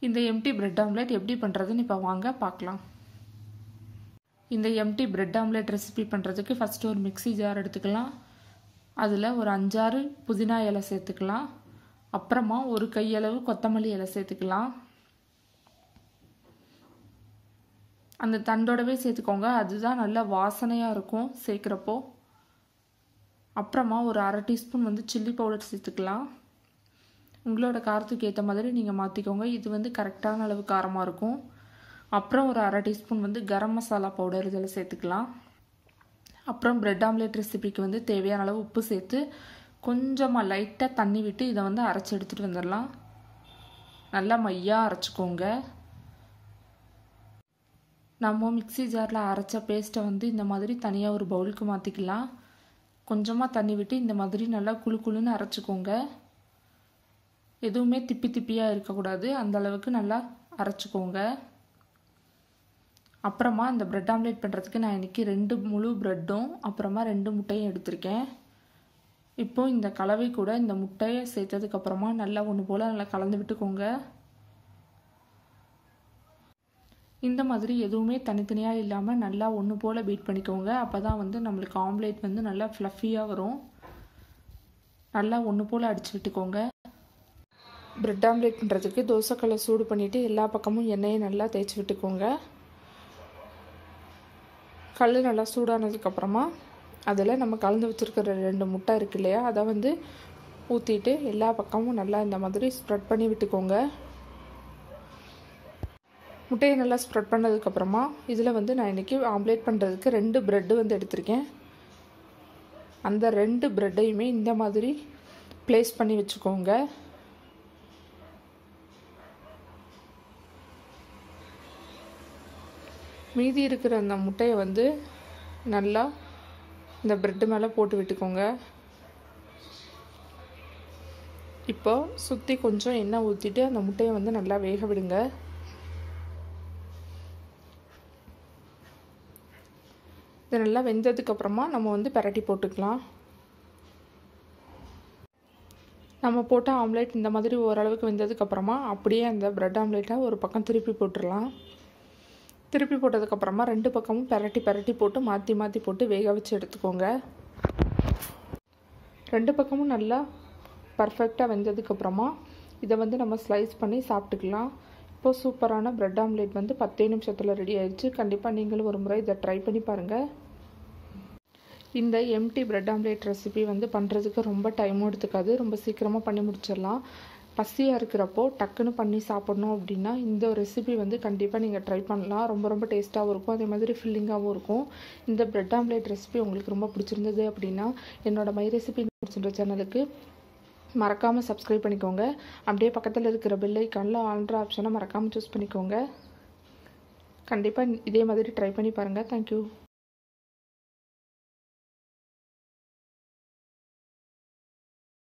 இந்த empty bread omelette எப்படி பண்ணுறதுன்னு இப்போ வாங்க பார்க்கலாம் இந்த எம்டி பிரெட் ஆம்லெட் ரெசிபி பண்ணுறதுக்கு ஃபஸ்ட்டு ஒரு மிக்ஸி ஜார் எடுத்துக்கலாம் அதில் ஒரு அஞ்சாறு புதினா இலை சேர்த்துக்கலாம் அப்புறமா ஒரு கையளவு கொத்தமல்லி இலை சேர்த்துக்கலாம் அந்த தண்டோடவே சேர்த்துக்கோங்க அதுதான் நல்லா வாசனையாக இருக்கும் சேர்க்குறப்போ அப்புறமா ஒரு அரை டீஸ்பூன் வந்து சில்லி பவுடர் சேர்த்துக்கலாம் உங்களோட காரத்துக்கு ஏற்ற மாதிரி நீங்கள் மாற்றிக்கோங்க இது வந்து கரெக்டான அளவு காரமாக இருக்கும் அப்புறம் ஒரு அரை டீஸ்பூன் வந்து கரம் மசாலா பவுடர் இதில் சேர்த்துக்கலாம் அப்புறம் பிரெட் ஆம்லேட் ரெசிபிக்கு வந்து தேவையான அளவு உப்பு சேர்த்து கொஞ்சமாக லைட்டாக தண்ணி விட்டு இதை வந்து அரைச்சி எடுத்துகிட்டு வந்துடலாம் நல்லா மையாக அரைச்சிக்கோங்க நம்ம மிக்சி ஜாரில் அரைச்ச பேஸ்ட்டை வந்து இந்த மாதிரி தனியாக ஒரு பவுலுக்கு மாற்றிக்கலாம் கொஞ்சமாக தண்ணி விட்டு இந்த மாதிரி நல்லா குழு குழுன்னு அரைச்சிக்கோங்க எதுவுமே திப்பி திப்பியாக இருக்கக்கூடாது அந்த அளவுக்கு நல்லா அரைச்சிக்கோங்க அப்புறமா இந்த ப்ரெட் ஆம்லேட் பண்ணுறதுக்கு நான் இன்றைக்கி ரெண்டு முழு ப்ரெட்டும் அப்புறமா ரெண்டு முட்டையும் எடுத்திருக்கேன் இப்போ இந்த கலவை கூட இந்த முட்டையை சேர்த்ததுக்கப்புறமா நல்லா ஒன்று போல் நல்லா கலந்து விட்டுக்கோங்க இந்த மாதிரி எதுவுமே தனித்தனியாக இல்லாமல் நல்லா ஒன்று போல் பீட் பண்ணிக்கோங்க அப்போ தான் வந்து நம்மளுக்கு ஆம்லேட் வந்து நல்லா ஃப்ளஃபியாக வரும் நல்லா ஒன்று போல் அடித்து விட்டுக்கோங்க ப்ரெட் ஆம்லேட் பண்ணுறதுக்கு தோசைக்கல்லை சூடு பண்ணிவிட்டு எல்லா பக்கமும் எண்ணெயை நல்லா தேய்ச்சி விட்டுக்கோங்க கல் நல்லா சூடானதுக்கப்புறமா அதில் நம்ம கலந்து வச்சுருக்கிற ரெண்டு முட்டை இருக்கு இல்லையா அதை வந்து ஊற்றிட்டு எல்லா பக்கமும் நல்லா இந்த மாதிரி ஸ்ப்ரெட் பண்ணி விட்டுக்கோங்க முட்டையை நல்லா ஸ்ப்ரெட் பண்ணதுக்கப்புறமா இதில் வந்து நான் இன்றைக்கி ஆம்லேட் பண்ணுறதுக்கு ரெண்டு ப்ரெட்டு வந்து எடுத்திருக்கேன் அந்த ரெண்டு ப்ரெட்டையுமே இந்த மாதிரி ப்ளேஸ் பண்ணி வச்சுக்கோங்க மீதி இருக்கிற அந்த முட்டையை வந்து நல்லா இந்த ப்ரெட்டு மேலே போட்டு விட்டுக்கோங்க இப்போ சுற்றி கொஞ்சம் எண்ணெய் ஊற்றிட்டு அந்த முட்டையை வந்து நல்லா வேக விடுங்க இது நல்லா வெந்ததுக்கப்புறமா நம்ம வந்து பரட்டி போட்டுக்கலாம் நம்ம போட்ட ஆம்லேட் இந்த மாதிரி ஓரளவுக்கு வெந்ததுக்கப்புறமா அப்படியே அந்த ப்ரெட் ஆம்லேட்டை ஒரு பக்கம் திருப்பி போட்டுடலாம் திருப்பி போட்டதுக்கப்புறமா ரெண்டு பக்கமும் பரட்டி பரட்டி போட்டு மாற்றி மாற்றி போட்டு வேக வச்சு எடுத்துக்கோங்க ரெண்டு பக்கமும் நல்லா பர்ஃபெக்டாக வெந்ததுக்கப்புறமா இதை வந்து நம்ம ஸ்லைஸ் பண்ணி சாப்பிட்டுக்கலாம் இப்போது சூப்பரான ப்ரெட் ஆம்லேட் வந்து பத்தே நிமிஷத்தில் ரெடி ஆயிடுச்சு கண்டிப்பாக நீங்களும் ஒரு முறை இதை ட்ரை பண்ணி பாருங்கள் இந்த எம்டி ப்ரெட் ஆம்லேட் ரெசிபி வந்து பண்ணுறதுக்கு ரொம்ப டைமும் எடுத்துக்காது ரொம்ப சீக்கிரமாக பண்ணி முடிச்சிடலாம் பசியாக இருக்கிறப்போ டக்குன்னு பண்ணி சாப்பிட்ணும் அப்படின்னா இந்த ரெசிபி வந்து கண்டிப்பாக நீங்கள் ட்ரை பண்ணலாம் ரொம்ப ரொம்ப டேஸ்ட்டாகவும் இருக்கும் அதே மாதிரி ஃபில்லிங்காகவும் இருக்கும் இந்த ப்ரெட் ஆம்லேட் ரெசிபி உங்களுக்கு ரொம்ப பிடிச்சிருந்தது அப்படின்னா என்னோடய மை ரெசிபி பிடிச்சிருந்த சேனலுக்கு மறக்காமல் சப்ஸ்கிரைப் பண்ணிக்கோங்க அப்படியே பக்கத்தில் இருக்கிற பெல் ஐக்கானில் ஆல்ட்ரு ஆப்ஷனை மறக்காமல் சூஸ் பண்ணிக்கோங்க கண்டிப்பாக இதே மாதிரி ட்ரை பண்ணி பாருங்கள் தேங்க்யூ